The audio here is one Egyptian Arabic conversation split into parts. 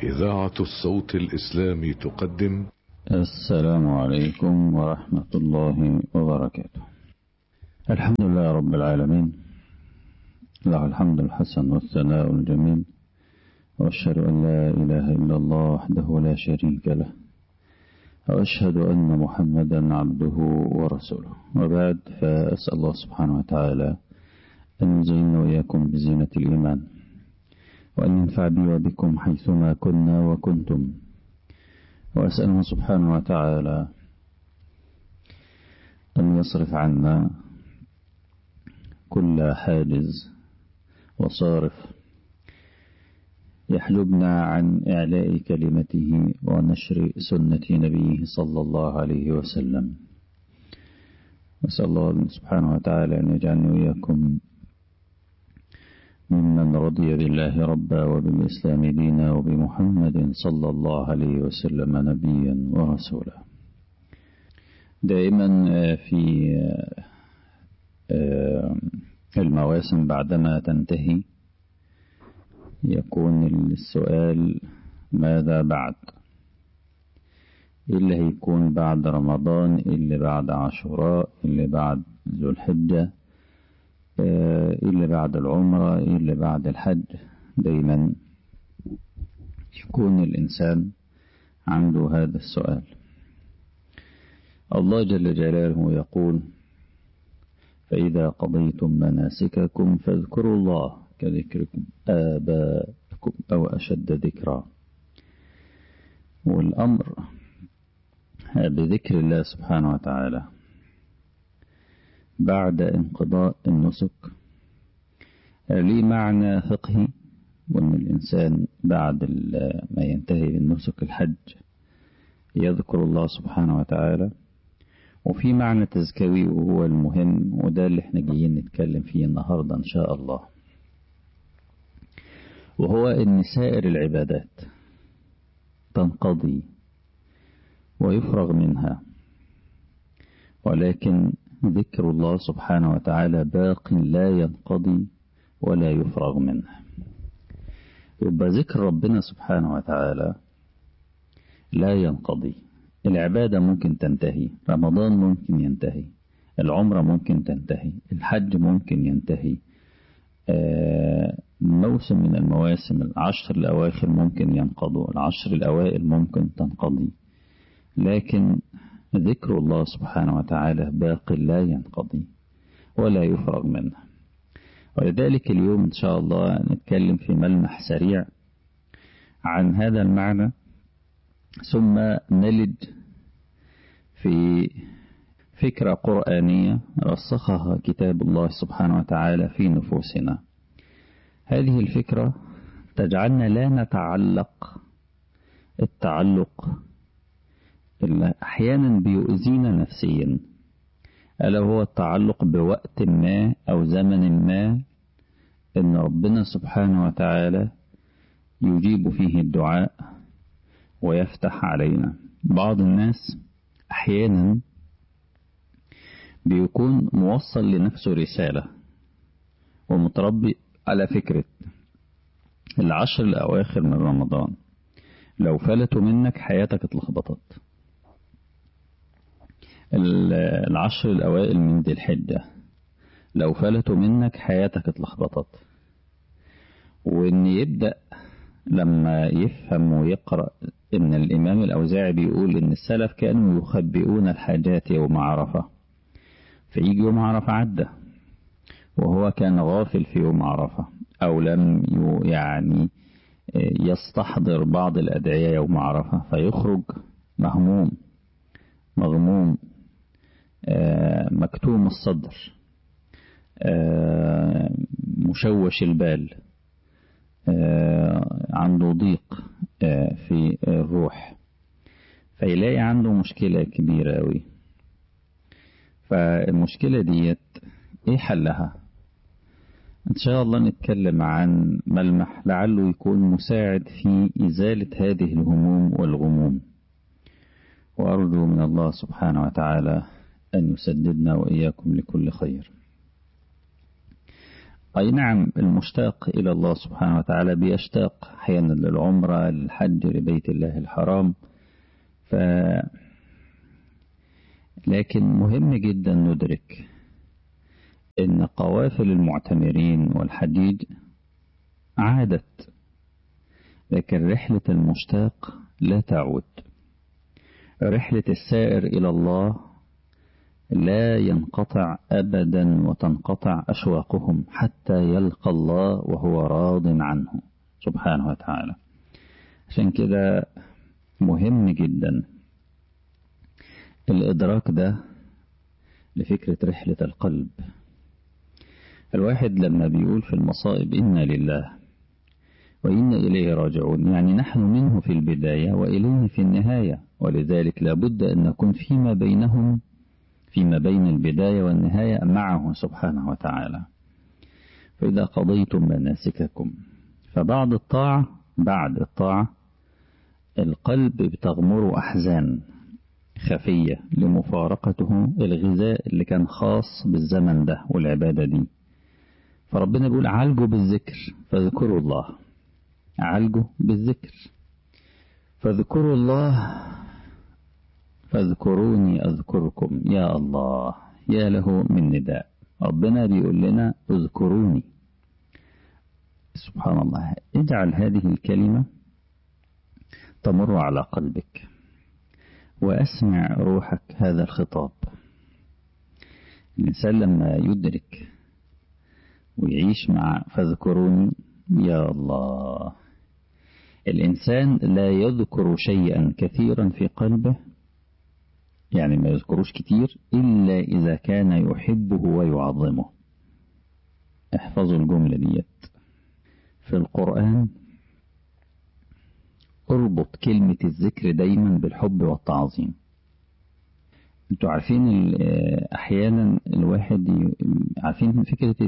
إذاعة الصوت الإسلامي تقدم السلام عليكم ورحمة الله وبركاته الحمد لله رب العالمين له الحمد الحسن والثناء الجميل وأشهد أن لا إله إلا الله وحده لا شريك له وأشهد أن محمدا عبده ورسوله وبعد فأسأل الله سبحانه وتعالى أن يزيننا وإياكم بزينة الإيمان وأن ينفع بي وبكم حيثما كنا وكنتم وأسأله سبحانه وتعالى أن يصرف عنا كل حاجز وصارف يحجبنا عن إعلاء كلمته ونشر سنة نبيه صلى الله عليه وسلم نسأل الله سبحانه وتعالى أن يجعلنا وإياكم ممن رضي بالله ربا وبالإسلام دينا وبمحمد صلى الله عليه وسلم نبيا ورسولا دائما في المواسم بعدما تنتهي يكون السؤال ماذا بعد إيه اللي هيكون بعد رمضان إيه اللي بعد عاشوراء إيه اللي بعد ذو الحجة إيه اللي بعد العمرة إيه اللي بعد الحج دايما يكون الإنسان عنده هذا السؤال الله جل جلاله يقول فإذا قضيتم مناسككم فاذكروا الله كذكركم آباءكم أو أشد ذكرا والأمر بذكر الله سبحانه وتعالى بعد انقضاء النسك ليه معنى فقهي وأن الإنسان بعد ما ينتهي من نسك الحج يذكر الله سبحانه وتعالى وفي معنى تزكوي وهو المهم وده اللي احنا جايين نتكلم فيه النهاردة إن شاء الله وهو أن سائر العبادات تنقضي ويفرغ منها ولكن ذكر الله سبحانه وتعالى باق لا ينقضي ولا يفرغ منه يبقى ذكر ربنا سبحانه وتعالى لا ينقضي العبادة ممكن تنتهي رمضان ممكن ينتهي العمرة ممكن تنتهي الحج ممكن ينتهي موسم من المواسم العشر الأواخر ممكن ينقضوا العشر الأوائل ممكن تنقضي لكن ذكر الله سبحانه وتعالى باق لا ينقضي ولا يفرغ منه ولذلك اليوم إن شاء الله نتكلم في ملمح سريع عن هذا المعنى ثم نلج في فكرة قرآنية رسخها كتاب الله سبحانه وتعالى في نفوسنا هذه الفكرة تجعلنا لا نتعلق التعلق اللي أحيانا بيؤذينا نفسيا ألا هو التعلق بوقت ما أو زمن ما إن ربنا سبحانه وتعالى يجيب فيه الدعاء ويفتح علينا بعض الناس أحيانا بيكون موصل لنفسه رسالة ومتربي على فكرة العشر الأواخر من رمضان لو فلتوا منك حياتك اتلخبطت العشر الأوائل من ذي الحجة لو فلتوا منك حياتك اتلخبطت وإن يبدأ لما يفهم ويقرأ إن الإمام الأوزاعي بيقول إن السلف كانوا يخبئون الحاجات يوم عرفة فيجي يوم عرفة عدى وهو كان غافل في يوم عرفة أو لم يعني يستحضر بعض الأدعية يوم عرفة فيخرج مهموم مغموم مكتوم الصدر مشوش البال عنده ضيق في الروح فيلاقي عنده مشكلة كبيرة أوي فالمشكلة ديت ايه حلها ان شاء الله نتكلم عن ملمح لعله يكون مساعد في ازالة هذه الهموم والغموم وارجو من الله سبحانه وتعالى ان يسددنا واياكم لكل خير أي نعم المشتاق إلى الله سبحانه وتعالى بيشتاق أحيانا للعمرة للحج لبيت الله الحرام ف لكن مهم جدا ندرك إن قوافل المعتمرين والحجيج عادت لكن رحلة المشتاق لا تعود رحلة السائر إلى الله لا ينقطع أبدا وتنقطع أشواقهم حتى يلقى الله وهو راض عنه سبحانه وتعالى عشان كده مهم جدا الإدراك ده لفكرة رحلة القلب الواحد لما بيقول في المصائب إنا لله وإنا إليه راجعون يعني نحن منه في البداية وإليه في النهاية ولذلك لابد أن نكون فيما بينهم فيما بين البداية والنهاية معه سبحانه وتعالى فإذا قضيتم مناسككم فبعد الطاعة بعد الطاعة القلب بتغمر أحزان خفية لمفارقته الغذاء اللي كان خاص بالزمن ده والعبادة دي فربنا بيقول عالجوا بالذكر فاذكروا الله عالجوا بالذكر فاذكروا الله فاذكروني أذكركم يا الله يا له من نداء ربنا بيقول لنا اذكروني سبحان الله اجعل هذه الكلمة تمر على قلبك وأسمع روحك هذا الخطاب الإنسان لما يدرك ويعيش مع فاذكروني يا الله الإنسان لا يذكر شيئا كثيرا في قلبه يعني ما يذكروش كتير إلا إذا كان يحبه ويعظمه احفظوا الجملة ديت في القرآن اربط كلمة الذكر دايما بالحب والتعظيم انتوا عارفين احيانا الواحد عارفين فكرة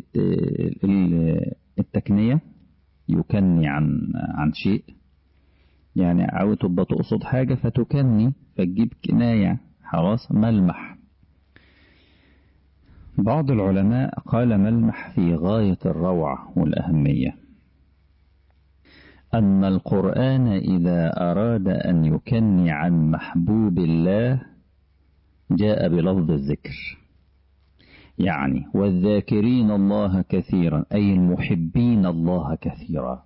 التكنية يكني عن عن شيء يعني عاوز تبقى تقصد حاجة فتكني فتجيب كناية خلاص ملمح بعض العلماء قال ملمح في غاية الروعة والأهمية أن القرآن إذا أراد أن يكني عن محبوب الله جاء بلفظ الذكر يعني والذاكرين الله كثيرا أي المحبين الله كثيرا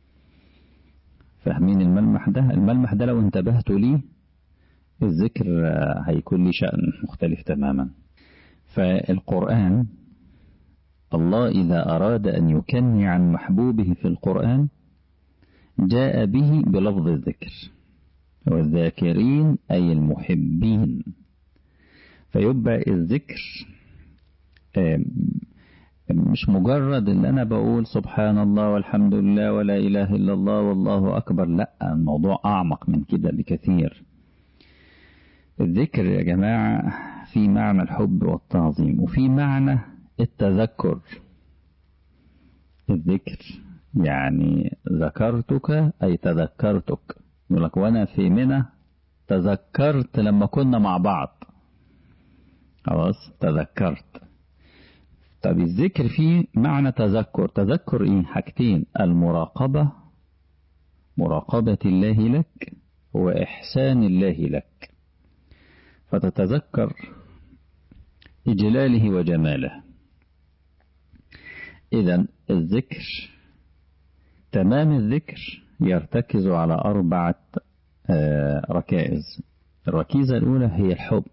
فاهمين الملمح ده الملمح ده لو انتبهتوا ليه الذكر هيكون لي شأن مختلف تماما فالقرآن الله إذا أراد أن يكني عن محبوبه في القرآن جاء به بلفظ الذكر والذاكرين أي المحبين فيبقى الذكر مش مجرد ان انا بقول سبحان الله والحمد لله ولا اله الا الله والله اكبر لا الموضوع اعمق من كده بكثير الذكر يا جماعة في معنى الحب والتعظيم وفي معنى التذكر الذكر يعني ذكرتك أي تذكرتك يقول لك وأنا في منى تذكرت لما كنا مع بعض خلاص تذكرت طب الذكر فيه معنى تذكر تذكر ايه حاجتين المراقبة مراقبة الله لك وإحسان الله لك فتتذكر إجلاله وجماله إذا الذكر تمام الذكر يرتكز على أربعة ركائز الركيزة الأولى هي الحب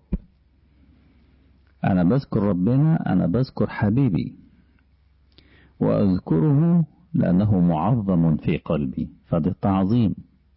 أنا بذكر ربنا أنا بذكر حبيبي وأذكره لأنه معظم في قلبي فده تعظيم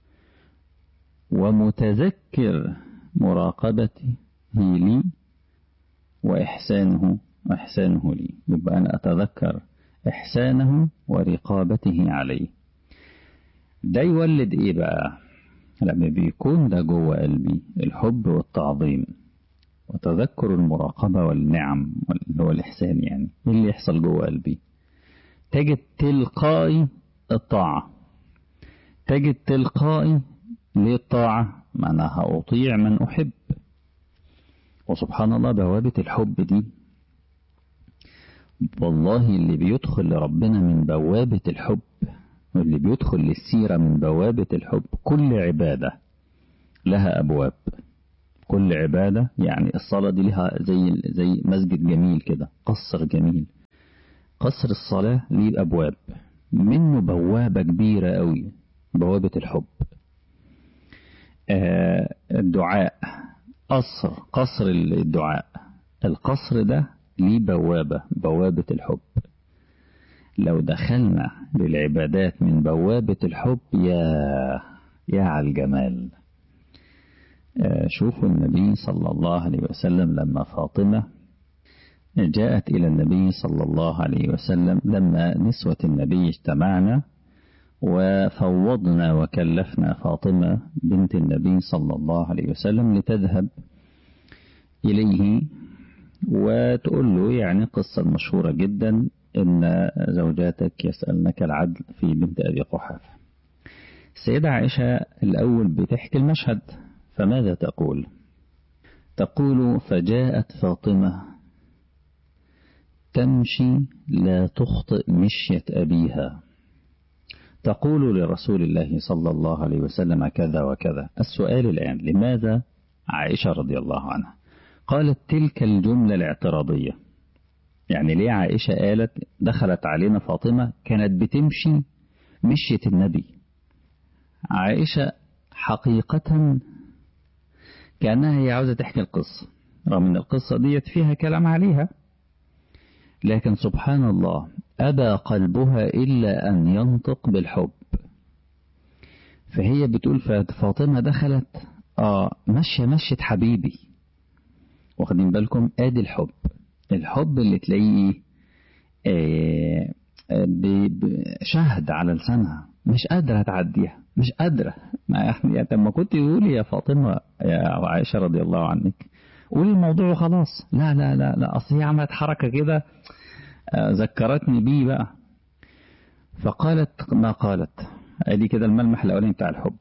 ومتذكر مراقبته لي وإحسانه وإحسانه لي يبقى أنا أتذكر إحسانه ورقابته عليه ده يولد إيه بقى لما بيكون ده جوه قلبي الحب والتعظيم وتذكر المراقبة والنعم اللي هو الإحسان يعني إيه اللي يحصل جوه قلبي تجد تلقائي الطاعة تجد تلقائي ليه الطاعة معناها أطيع من أحب وسبحان الله بوابة الحب دي والله اللي بيدخل لربنا من بوابة الحب واللي بيدخل للسيرة من بوابة الحب كل عبادة لها أبواب كل عبادة يعني الصلاة دي لها زي زي مسجد جميل كده قصر جميل قصر الصلاة ليه أبواب منه بوابة كبيرة قوي بوابة الحب آه الدعاء قصر قصر الدعاء القصر ده ليه بوابة بوابة الحب لو دخلنا للعبادات من بوابة الحب يا يا على الجمال آه شوفوا النبي صلى الله عليه وسلم لما فاطمة جاءت إلى النبي صلى الله عليه وسلم لما نسوة النبي اجتمعنا وفوضنا وكلفنا فاطمة بنت النبي صلى الله عليه وسلم لتذهب إليه وتقول له يعني قصة مشهورة جدا إن زوجاتك يسألنك العدل في بنت أبي قحافة السيدة عائشة الأول بتحكي المشهد فماذا تقول تقول فجاءت فاطمة تمشي لا تخطئ مشية أبيها تقول لرسول الله صلى الله عليه وسلم كذا وكذا السؤال الآن لماذا عائشة رضي الله عنها قالت تلك الجملة الاعتراضية يعني ليه عائشة قالت دخلت علينا فاطمة كانت بتمشي مشية النبي عائشة حقيقة كأنها هي عاوزة تحكي القصة رغم أن القصة ديت فيها كلام عليها لكن سبحان الله أبى قلبها إلا أن ينطق بالحب فهي بتقول فاطمة دخلت آه مشي مشية حبيبي واخدين بالكم ادي الحب الحب اللي تلاقيه آه شهد على لسانها مش قادرة تعديها مش قادرة يعني لما كنت تقولي يا فاطمة يا عائشة رضي الله عنك قولي الموضوع خلاص لا لا لا لا أصل هي عملت حركة كده ذكرتني بيه بقى فقالت ما قالت ادي كده الملمح الاولاني بتاع الحب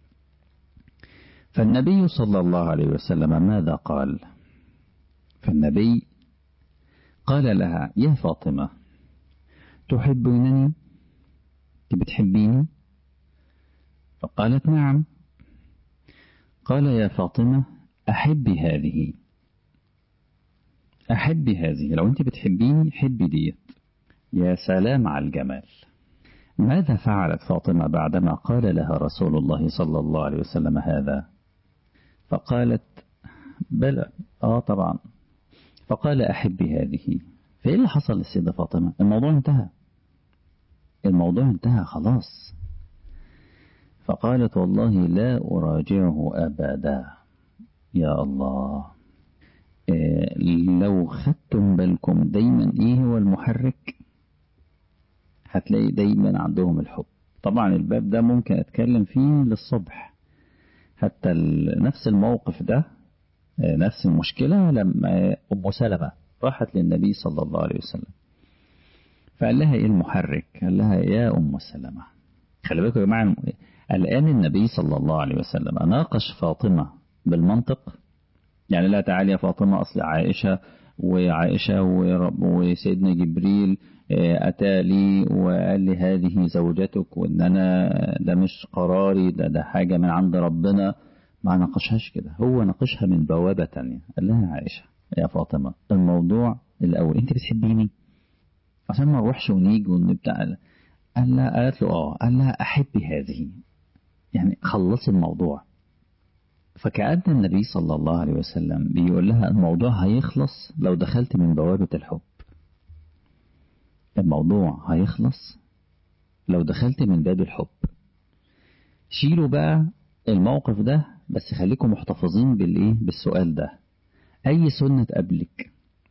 فالنبي صلى الله عليه وسلم ماذا قال فالنبي قال لها يا فاطمة تحبينني بتحبيني فقالت نعم قال يا فاطمة أحبي هذه أحبي هذه لو أنت بتحبيني حبي ديت يا سلام على الجمال ماذا فعلت فاطمة بعدما قال لها رسول الله صلى الله عليه وسلم هذا فقالت بلى آه طبعا فقال أحبي هذه فإيه اللي حصل للسيدة فاطمة الموضوع انتهى الموضوع انتهى خلاص فقالت والله لا أراجعه أبدا يا الله إيه لو خدتم بالكم دايما ايه هو المحرك هتلاقي دايما عندهم الحب طبعا الباب ده ممكن اتكلم فيه للصبح حتى نفس الموقف ده نفس المشكلة لما أم سلمة راحت للنبي صلى الله عليه وسلم فقال لها ايه المحرك قال لها يا أم سلمة خلي بالكم يا جماعة الآن النبي صلى الله عليه وسلم ناقش فاطمة بالمنطق يعني لا تعالي يا فاطمة أصل عائشة وعائشة وسيدنا جبريل أتى لي وقال لي هذه زوجتك وإن أنا ده مش قراري ده ده حاجة من عند ربنا ما ناقشهاش كده هو ناقشها من بوابة تانية قال لها عائشة يا فاطمة الموضوع الأول أنت بتحبيني عشان ما نروحش ونيجي ونبدأ قال لها قالت له اه قال لها أحبي هذه يعني خلصي الموضوع فكأن النبي صلى الله عليه وسلم بيقول لها الموضوع هيخلص لو دخلت من بوابة الحب الموضوع هيخلص لو دخلت من باب الحب شيلوا بقى الموقف ده بس خليكم محتفظين بالايه بالسؤال ده اي سنة قبلك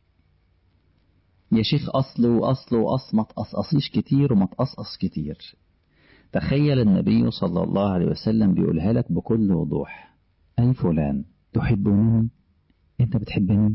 يا شيخ اصل واصل واصل ما تقصقصيش كتير وما تقصقص كتير تخيل النبي صلى الله عليه وسلم بيقولها لك بكل وضوح أي فلان تحبني أنت بتحبني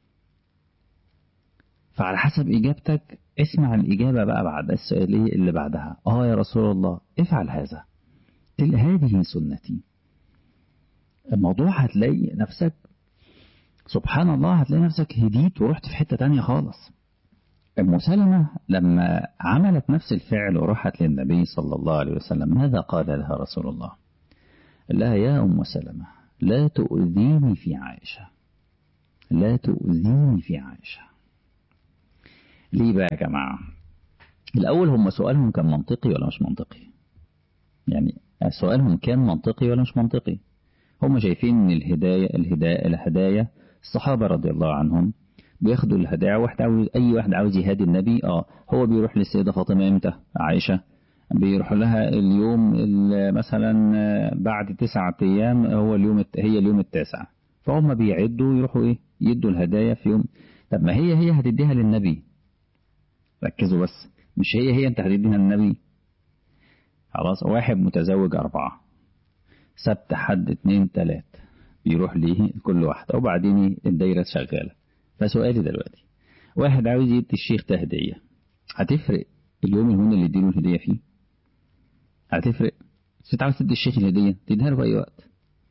فعلى حسب إجابتك اسمع الإجابة بقى بعد السؤال اللي بعدها آه يا رسول الله افعل هذا تل هذه سنتي الموضوع هتلاقي نفسك سبحان الله هتلاقي نفسك هديت ورحت في حتة تانية خالص أم سلمة لما عملت نفس الفعل وراحت للنبي صلى الله عليه وسلم ماذا قال لها رسول الله لها يا أم سلمة لا تؤذيني في عائشة لا تؤذيني في عائشة ليه بقى يا جماعة الأول هم سؤالهم كان منطقي ولا مش منطقي يعني سؤالهم كان منطقي ولا مش منطقي هم شايفين ان الهداية الهداية الهدايا الصحابة رضي الله عنهم بياخدوا الهدايا واحد عاوز اي واحد عاوز يهادي النبي اه هو بيروح للسيدة فاطمة امتى عائشة بيروح لها اليوم مثلا بعد تسعة ايام هو اليوم هي اليوم التاسع فهم بيعدوا يروحوا ايه يدوا الهدايا في يوم طب ما هي هي هتديها للنبي ركزوا بس مش هي هي انت هتديها للنبي خلاص واحد متزوج أربعة سبت حد اتنين تلات بيروح ليه كل واحدة وبعدين الدايرة شغالة فسؤالي دلوقتي واحد عاوز يدي الشيخ ده هدية هتفرق اليوم الهون اللي يديله الهدية فيه هتفرق بس انت عاوز تدي الشيخ الهدية تديها له في أي وقت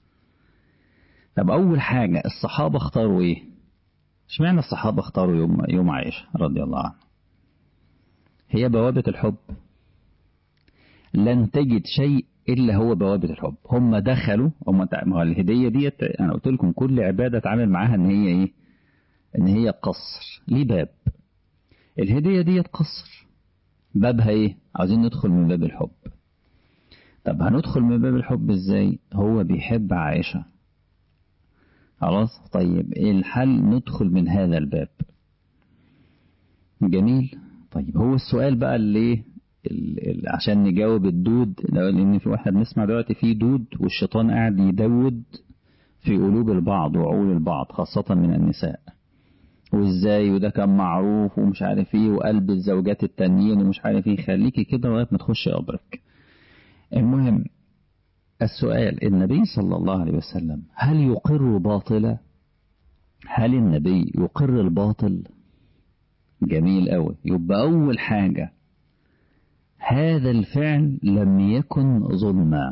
طب أول حاجة الصحابة اختاروا إيه؟ اشمعنى الصحابة اختاروا يوم يوم عائشة رضي الله عنها؟ هي بوابة الحب لن تجد شيء إلا هو بوابة الحب هم دخلوا هم ما الهدية ديت أنا قلت لكم كل عبادة اتعامل معاها إن هي إيه إن هي قصر ليه باب الهدية ديت قصر بابها إيه عاوزين ندخل من باب الحب طب هندخل من باب الحب إزاي هو بيحب عائشة خلاص طيب إيه الحل ندخل من هذا الباب جميل طيب هو السؤال بقى اللي عشان نجاوب الدود لان في واحد بنسمع دلوقتي في دود والشيطان قاعد يدود في قلوب البعض وعقول البعض خاصة من النساء وازاي وده كان معروف ومش عارف ايه وقلب الزوجات التانيين ومش عارف ايه خليكي كده لغايه ما تخش قبرك المهم السؤال النبي صلى الله عليه وسلم هل يقر باطلا هل النبي يقر الباطل جميل قوي يبقى أول حاجة هذا الفعل لم يكن ظلما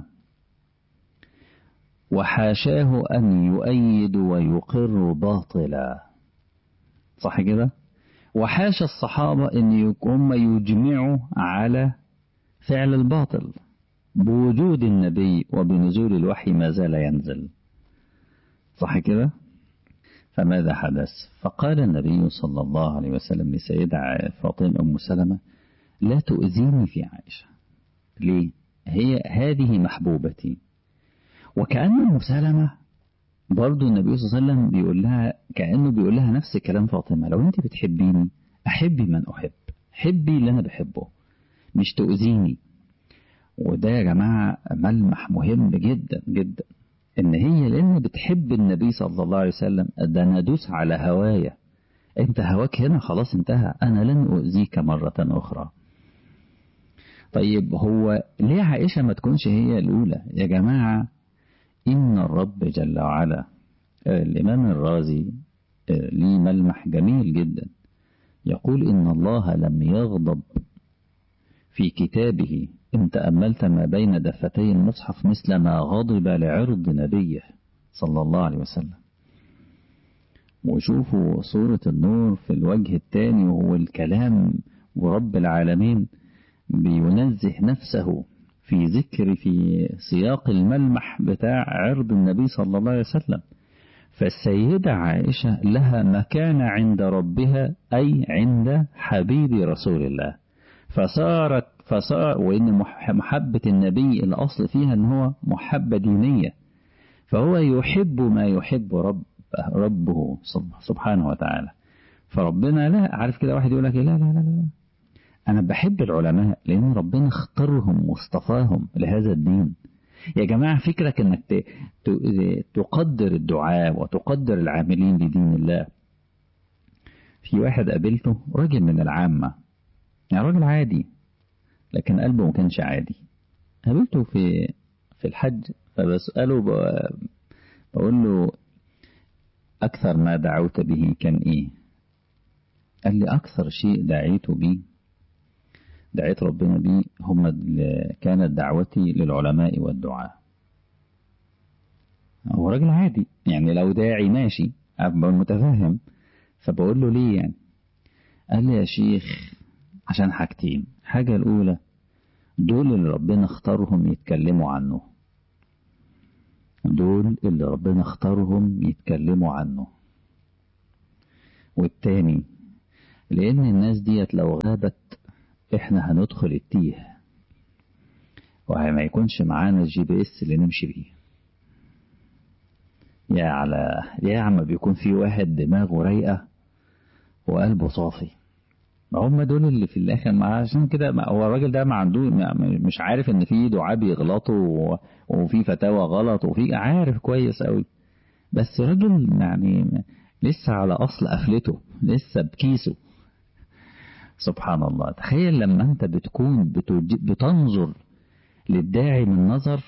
وحاشاه أن يؤيد ويقر باطلا صح كده وحاشا الصحابة أن هم يجمعوا على فعل الباطل بوجود النبي وبنزول الوحي ما زال ينزل صح كده فماذا حدث فقال النبي صلى الله عليه وسلم لسيدة فاطمة أم سلمة لا تؤذيني في عائشة ليه هي هذه محبوبتي وكأن أم سلمة برضو النبي صلى الله عليه وسلم بيقول لها كأنه بيقول لها نفس كلام فاطمة لو أنت بتحبيني أحبي من أحب حبي اللي أنا بحبه مش تؤذيني وده يا جماعة ملمح مهم جدا جدا ان هي لان بتحب النبي صلى الله عليه وسلم ده انا ادوس على هوايا انت هواك هنا خلاص انتهى انا لن اؤذيك مرة اخرى طيب هو ليه عائشة ما تكونش هي الاولى يا جماعة ان الرب جل وعلا الامام الرازي ليه ملمح جميل جدا يقول ان الله لم يغضب في كتابه إن تأملت ما بين دفتي المصحف مثل ما غضب لعرض نبيه صلى الله عليه وسلم وشوفوا صورة النور في الوجه الثاني وهو الكلام ورب العالمين بينزه نفسه في ذكر في سياق الملمح بتاع عرض النبي صلى الله عليه وسلم فالسيدة عائشة لها مكان عند ربها أي عند حبيب رسول الله فصارت فصار وإن محبة النبي الأصل فيها أن هو محبة دينية فهو يحب ما يحب رب ربه سبحانه وتعالى فربنا لا عارف كده واحد يقول لك لا لا لا لا أنا بحب العلماء لأن ربنا اختارهم واصطفاهم لهذا الدين يا جماعة فكرك أنك تقدر الدعاء وتقدر العاملين لدين الله في واحد قابلته راجل من العامة يعني راجل عادي لكن قلبه ما كانش عادي قابلته في في الحج فبسأله بقول له أكثر ما دعوت به كان إيه قال لي أكثر شيء دعيت به دعيت ربنا به هم كانت دعوتي للعلماء والدعاء هو راجل عادي يعني لو داعي ماشي متفاهم فبقول له ليه يعني قال لي يا شيخ عشان حاجتين حاجة الأولى دول اللي ربنا اختارهم يتكلموا عنه دول اللي ربنا اختارهم يتكلموا عنه والتاني لأن الناس ديت لو غابت احنا هندخل التيه وما يكونش معانا الجي بي اس اللي نمشي بيه يا على يا عم بيكون في واحد دماغه رايقة وقلبه صافي هم دول اللي في الاخر معاه عشان كده هو الراجل ده ما عنده مش عارف ان في دعاء بيغلطوا وفي فتاوى غلط وفي عارف كويس قوي بس راجل يعني لسه على اصل قفلته لسه بكيسه سبحان الله تخيل لما انت بتكون بتنظر للداعي من نظر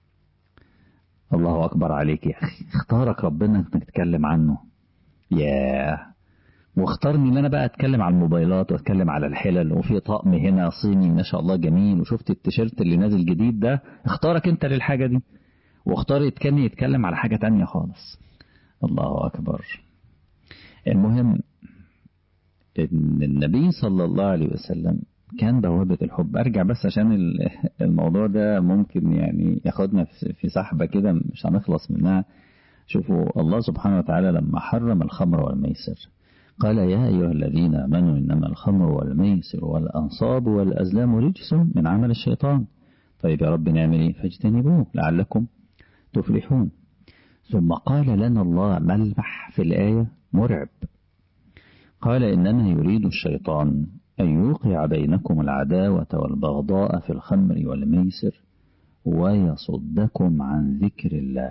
الله اكبر عليك يا اخي اختارك ربنا انك تتكلم عنه ياه واختارني ان انا بقى اتكلم على الموبايلات واتكلم على الحلل وفي طقم هنا صيني ما شاء الله جميل وشفت التيشيرت اللي نازل جديد ده اختارك انت للحاجه دي واختار يتكلم يتكلم على حاجه تانية خالص الله اكبر المهم ان النبي صلى الله عليه وسلم كان بوابة الحب أرجع بس عشان الموضوع ده ممكن يعني ياخدنا في سحبة كده مش هنخلص منها شوفوا الله سبحانه وتعالى لما حرم الخمر والميسر قال يا أيها الذين آمنوا إنما الخمر والميسر والأنصاب والأزلام رجس من عمل الشيطان طيب يا رب نعمل إيه فاجتنبوه لعلكم تفلحون ثم قال لنا الله ملمح في الآية مرعب قال إنما يريد الشيطان أن يوقع بينكم العداوة والبغضاء في الخمر والميسر ويصدكم عن ذكر الله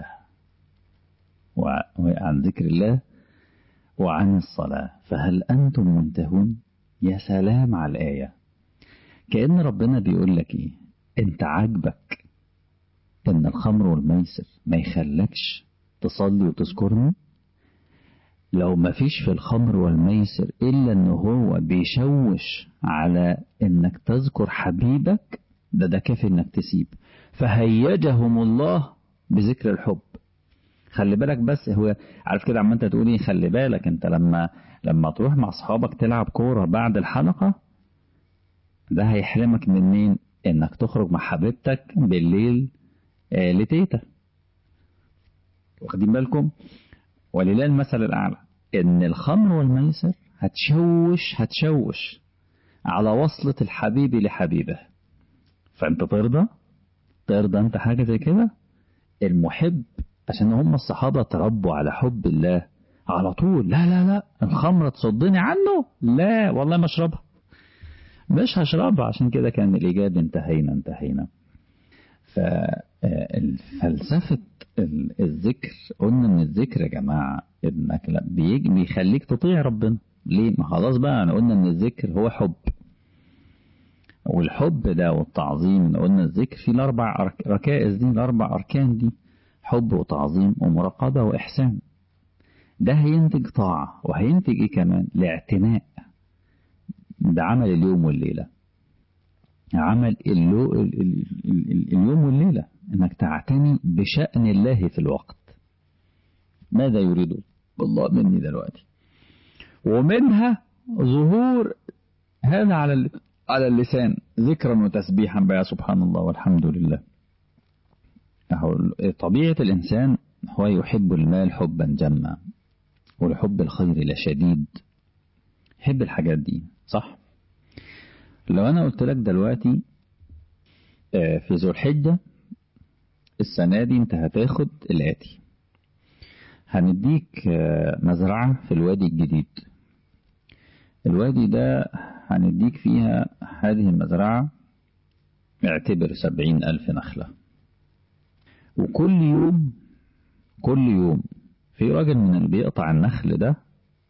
وعن ذكر الله وعن الصلاة فهل أنتم منتهون يا سلام على الآية كأن ربنا بيقول لك إيه أنت عاجبك إن الخمر والميسر ما يخلكش تصلي وتذكرني لو ما فيش في الخمر والميسر إلا إن هو بيشوش على إنك تذكر حبيبك ده ده كافي إنك تسيب فهيجهم الله بذكر الحب خلي بالك بس هو عارف كده عم انت تقولي خلي بالك انت لما لما تروح مع اصحابك تلعب كوره بعد الحلقه ده هيحرمك منين انك تخرج مع حبيبتك بالليل آه لتيتا واخدين بالكم ولله المثل الاعلى ان الخمر والميسر هتشوش هتشوش على وصلة الحبيب لحبيبه فانت ترضى ترضى انت حاجة زي كده المحب عشان هم الصحابة تربوا على حب الله على طول لا لا لا الخمرة تصدني عنه لا والله ما اشربها مش هشربها عشان كده كان الإجابة انتهينا انتهينا فالفلسفة الذكر قلنا ان الذكر يا جماعة انك لا بيجي بيخليك تطيع ربنا ليه ما خلاص بقى انا قلنا ان الذكر هو حب والحب ده والتعظيم قلنا الذكر فيه الاربع ركائز دي الاربع اركان دي حب وتعظيم ومراقبة وإحسان ده هينتج طاعة وهينتج إيه كمان الاعتناء بعمل اليوم والليلة عمل اللو ال ال ال اليوم والليلة إنك تعتني بشأن الله في الوقت ماذا يريد الله مني دلوقتي ومنها ظهور هذا على على اللسان ذكرا وتسبيحا بقى سبحان الله والحمد لله طبيعة الإنسان هو يحب المال حبا جما ولحب الخير لشديد يحب الحاجات دي صح لو أنا قلت لك دلوقتي في ذو الحجة السنة دي أنت هتاخد الآتي هنديك مزرعة في الوادي الجديد الوادي ده هنديك فيها هذه المزرعة اعتبر سبعين ألف نخلة وكل يوم كل يوم في راجل من اللي بيقطع النخل ده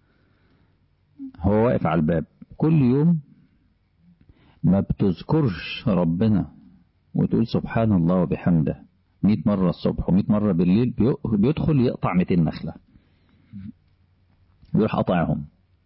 هو واقف على الباب كل يوم ما بتذكرش ربنا وتقول سبحان الله وبحمده 100 مرة الصبح و100 مرة بالليل بيدخل يقطع 200 نخلة بيروح قطعهم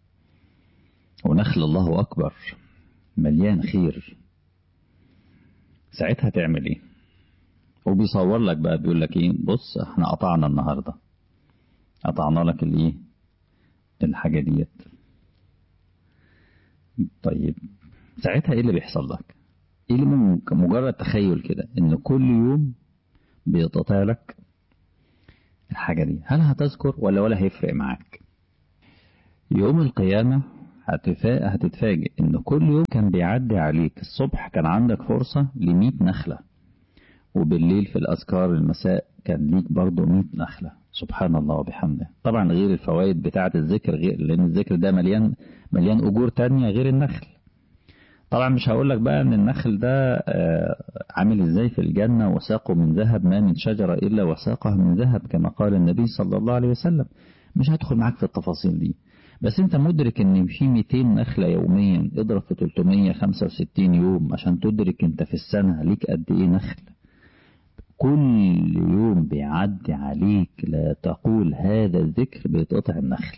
ونخل الله أكبر مليان خير ساعتها تعمل ايه وبيصور لك بقى بيقول لك ايه بص احنا قطعنا النهارده قطعنا لك الايه الحاجه ديت طيب ساعتها ايه اللي بيحصل لك ايه اللي ممكن مجرد تخيل كده ان كل يوم بيتقطع لك الحاجة دي هل هتذكر ولا ولا هيفرق معاك يوم القيامة هتتفاجئ ان كل يوم كان بيعدي عليك الصبح كان عندك فرصة لمئة نخلة وبالليل في الأذكار المساء كان ليك برضه 100 نخلة سبحان الله وبحمده طبعا غير الفوائد بتاعة الذكر غير لأن الذكر ده مليان مليان أجور تانية غير النخل طبعا مش هقول لك بقى ان النخل ده عامل ازاي في الجنة وساقه من ذهب ما من شجرة إلا وساقها من ذهب كما قال النبي صلى الله عليه وسلم مش هدخل معاك في التفاصيل دي بس انت مدرك ان في 200 نخلة يوميا اضرب في 365 يوم عشان تدرك انت في السنة ليك قد ايه نخل كل يوم بيعدي عليك لا تقول هذا الذكر بيتقطع النخل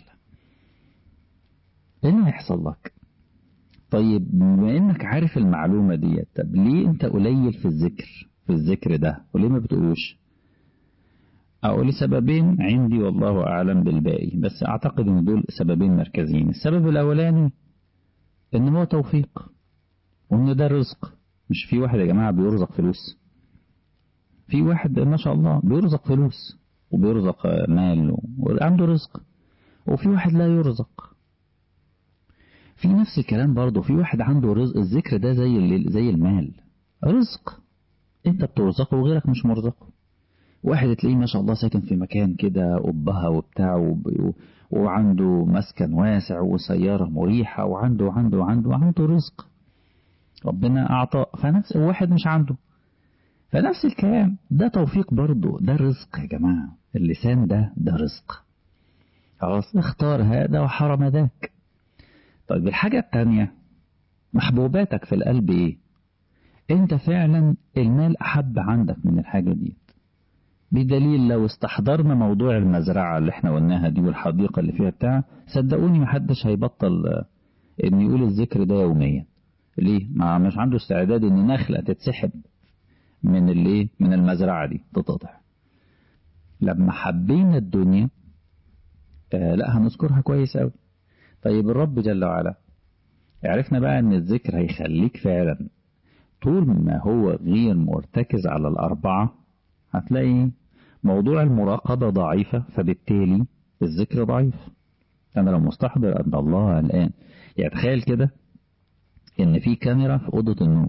ايه اللي هيحصل لك طيب بما انك عارف المعلومة دي طب ليه انت قليل في الذكر في الذكر ده وليه ما بتقولوش اقول سببين عندي والله اعلم بالباقي بس اعتقد ان دول سببين مركزيين السبب الاولاني ان هو توفيق وان ده رزق مش في واحد يا جماعة بيرزق فلوس في واحد ما شاء الله بيرزق فلوس وبيرزق مال وعنده رزق وفي واحد لا يرزق في نفس الكلام برضه في واحد عنده رزق الذكر ده زي زي المال رزق انت بترزقه وغيرك مش مرزقه واحد تلاقيه ما شاء الله ساكن في مكان كده قبها وبتاع وعنده مسكن واسع وسيارة مريحة وعنده وعنده وعنده وعنده رزق ربنا أعطى فنفس واحد مش عنده فنفس الكلام ده توفيق برضه ده رزق يا جماعة اللسان ده ده رزق خلاص اختار هذا وحرم ذاك طيب الحاجة التانية محبوباتك في القلب ايه انت فعلا المال احب عندك من الحاجة دي بدليل لو استحضرنا موضوع المزرعة اللي احنا قلناها دي والحديقة اللي فيها بتاع صدقوني محدش هيبطل ان يقول الذكر ده يوميا ليه ما مش عنده استعداد ان نخلة تتسحب من الايه من المزرعة دي تتقطع لما حبينا الدنيا آه لا هنذكرها كويس قوي طيب الرب جل وعلا عرفنا بقى ان الذكر هيخليك فعلا طول ما هو غير مرتكز على الأربعة هتلاقي موضوع المراقبة ضعيفة فبالتالي الذكر ضعيف أنا لو مستحضر أن الله الآن يعني تخيل كده إن في كاميرا في أوضة النوم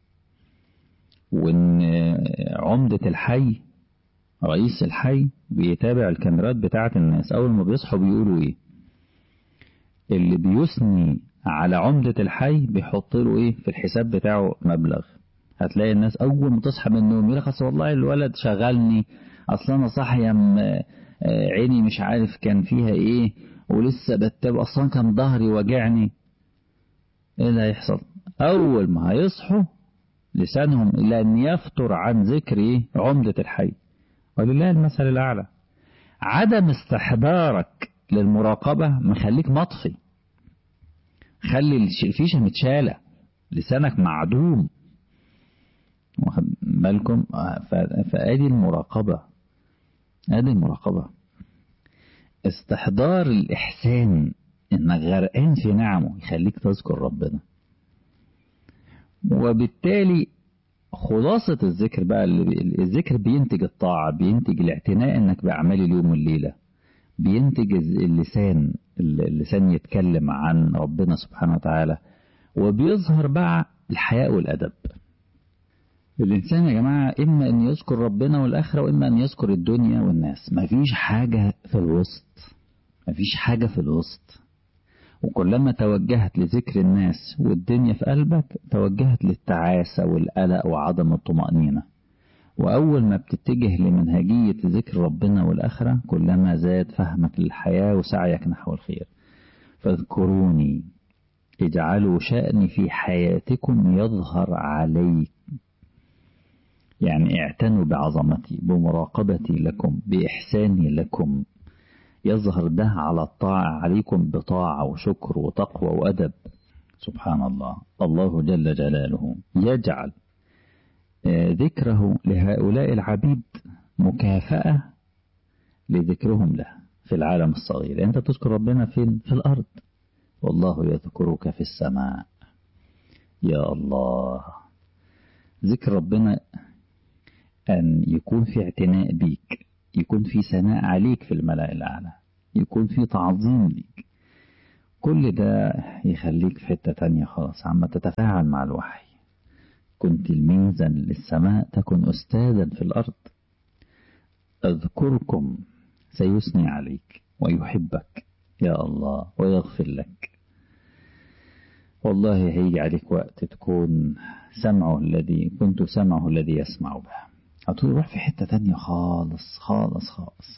وإن عمدة الحي رئيس الحي بيتابع الكاميرات بتاعة الناس أول ما بيصحوا بيقولوا إيه اللي بيثني على عمدة الحي بيحط له إيه في الحساب بتاعه مبلغ هتلاقي الناس أول ما تصحى من النوم يقول لك والله الولد شغلني أصلا أنا صاحية عيني مش عارف كان فيها إيه ولسه بتاب أصلا كان ظهري وجعني إيه اللي هيحصل أول ما هيصحوا لسانهم إلا أن يفتر عن ذكر إيه عمدة الحي ولله المثل الأعلى عدم استحضارك للمراقبة مخليك مطفي خلي الفيشة متشالة لسانك معدوم واخد بالكم فادي المراقبة ادي المراقبة استحضار الإحسان إنك غرقان في نعمه يخليك تذكر ربنا وبالتالي خلاصة الذكر بقى الذكر بينتج الطاعة بينتج الاعتناء إنك بأعمال اليوم والليلة بينتج اللسان اللسان يتكلم عن ربنا سبحانه وتعالى وبيظهر بقى الحياء والأدب الإنسان يا جماعة إما أن يذكر ربنا والآخرة وإما أن يذكر الدنيا والناس مفيش حاجة في الوسط مفيش حاجة في الوسط وكلما توجهت لذكر الناس والدنيا في قلبك توجهت للتعاسة والقلق وعدم الطمأنينة وأول ما بتتجه لمنهجية ذكر ربنا والآخرة كلما زاد فهمك للحياة وسعيك نحو الخير فاذكروني اجعلوا شأني في حياتكم يظهر عليك يعني اعتنوا بعظمتي بمراقبتي لكم بإحساني لكم يظهر ده على الطاعة عليكم بطاعة وشكر وتقوى وأدب سبحان الله الله جل جلاله يجعل ذكره لهؤلاء العبيد مكافأة لذكرهم له في العالم الصغير أنت تذكر ربنا فين في الأرض والله يذكرك في السماء يا الله ذكر ربنا أن يكون في اعتناء بيك يكون في ثناء عليك في الملأ الأعلى يكون في تعظيم ليك كل ده يخليك في حتة تانية خلاص عما تتفاعل مع الوحي كنت تلميذا للسماء تكن أستاذا في الأرض أذكركم سيثني عليك ويحبك يا الله ويغفر لك والله هيجي عليك وقت تكون سمعه الذي كنت سمعه الذي يسمع به هتروح في حتة تانية خالص خالص خالص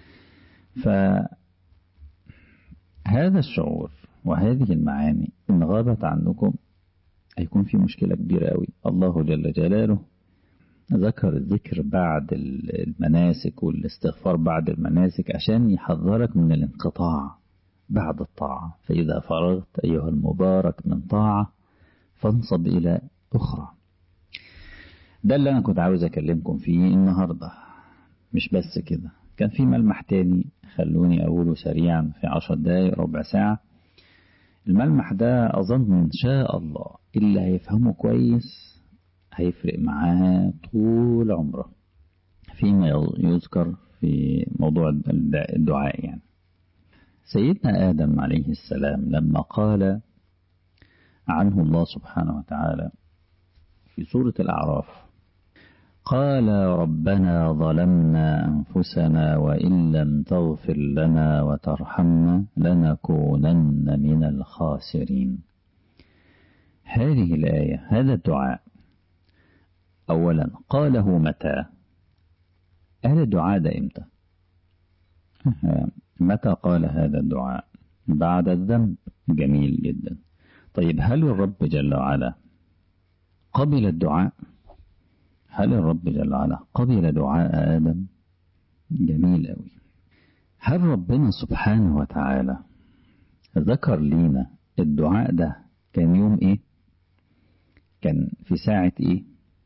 فهذا الشعور وهذه المعاني إن غابت عنكم هيكون في مشكلة كبيرة أوي الله جل جلاله ذكر الذكر بعد المناسك والاستغفار بعد المناسك عشان يحذرك من الانقطاع بعد الطاعة فإذا فرغت أيها المبارك من طاعة فانصب إلى أخرى ده اللي أنا كنت عاوز أكلمكم فيه النهاردة مش بس كده كان في ملمح تاني خلوني أقوله سريعا في عشر دقايق ربع ساعة الملمح ده أظن إن شاء الله اللي هيفهمه كويس هيفرق معاه طول عمره فيما يذكر في موضوع الدعاء يعني سيدنا آدم عليه السلام لما قال عنه الله سبحانه وتعالى في سورة الأعراف قال ربنا ظلمنا أنفسنا وإن لم تغفر لنا وترحمنا لنكونن من الخاسرين هذه الآية هذا الدعاء أولا قاله متى هذا الدعاء ده إمتى متى قال هذا الدعاء بعد الذنب جميل جدا طيب هل الرب جل وعلا قبل الدعاء هل الرب جل وعلا قبل دعاء آدم جميل أوي هل ربنا سبحانه وتعالى ذكر لينا الدعاء ده كان يوم ايه كان في ساعة ايه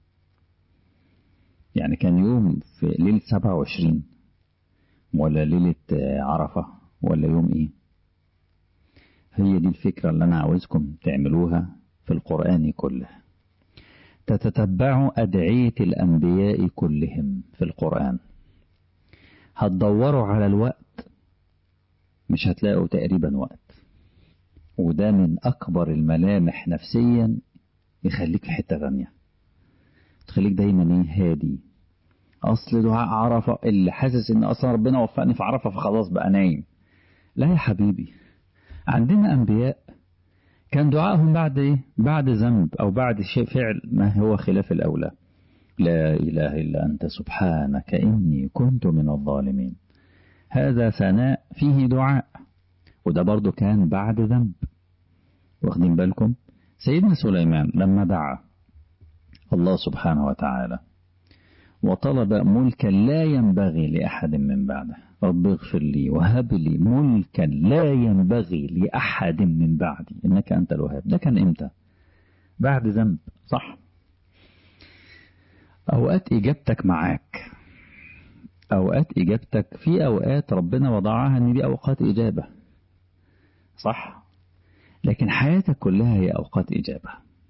يعني كان يوم في ليلة سبعة وعشرين ولا ليلة عرفة ولا يوم ايه هي دي الفكرة اللي انا عاوزكم تعملوها في القرآن كله تتتبعوا أدعية الأنبياء كلهم في القرآن هتدوروا على الوقت مش هتلاقوا تقريبا وقت وده من أكبر الملامح نفسيا يخليك في حتة ثانية تخليك دايما ايه هادي أصل دعاء عرفة اللي حاسس إن أصلا ربنا وفقني في عرفة فخلاص بقى نايم لا يا حبيبي عندنا أنبياء كان دعائهم بعد إيه؟ بعد ذنب أو بعد شيء فعل ما هو خلاف الأولى لا إله إلا أنت سبحانك إني كنت من الظالمين هذا ثناء فيه دعاء وده برضو كان بعد ذنب واخدين بالكم سيدنا سليمان لما دعا الله سبحانه وتعالى وطلب ملكا لا ينبغي لأحد من بعده رب اغفر لي وهب لي ملكا لا ينبغي لأحد من بعدي إنك أنت الوهاب ده كان إمتى بعد ذنب صح أوقات إجابتك معاك أوقات إجابتك في أوقات ربنا وضعها إن دي أوقات إجابة صح لكن حياتك كلها هي أوقات إجابة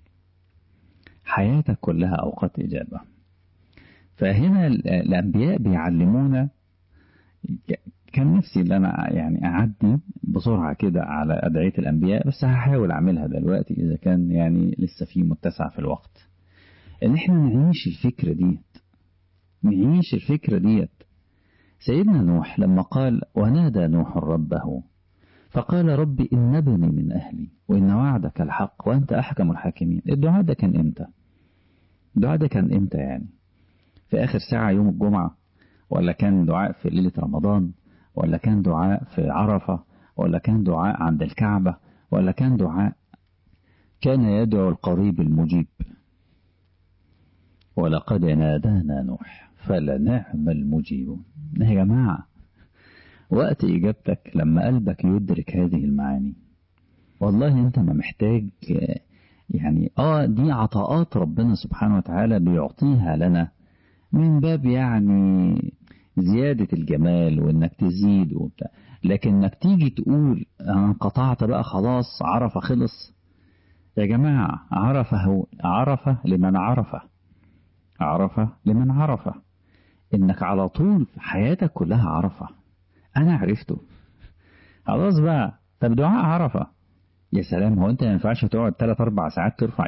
حياتك كلها أوقات إجابة فهنا الأنبياء بيعلمونا كان نفسي ان انا يعني اعدي بسرعه كده على ادعيه الانبياء بس هحاول اعملها دلوقتي اذا كان يعني لسه في متسع في الوقت ان احنا نعيش الفكره ديت نعيش الفكره ديت سيدنا نوح لما قال ونادى نوح ربه فقال رب إن ابني من أهلي وإن وعدك الحق وأنت أحكم الحاكمين الدعاء ده كان إمتى الدعاء ده كان إمتى يعني في آخر ساعة يوم الجمعة ولا كان دعاء في ليلة رمضان ولا كان دعاء في عرفة ولا كان دعاء عند الكعبة ولا كان دعاء كان يدعو القريب المجيب ولقد نادانا نوح فلنعم المجيبون يا جماعة وقت إجابتك لما قلبك يدرك هذه المعاني والله أنت ما محتاج يعني آه دي عطاءات ربنا سبحانه وتعالى بيعطيها لنا من باب يعني زيادة الجمال وإنك تزيد وبتاع لكن إنك تيجي تقول أنا انقطعت بقى خلاص عرفة خلص يا جماعة عرفة هو عرفة لمن عرفه عرفة لمن عرفه إنك على طول في حياتك كلها عرفة أنا عرفته خلاص بقى طب دعاء عرفة يا سلام هو أنت ما ينفعش تقعد 3 4 ساعات ترفع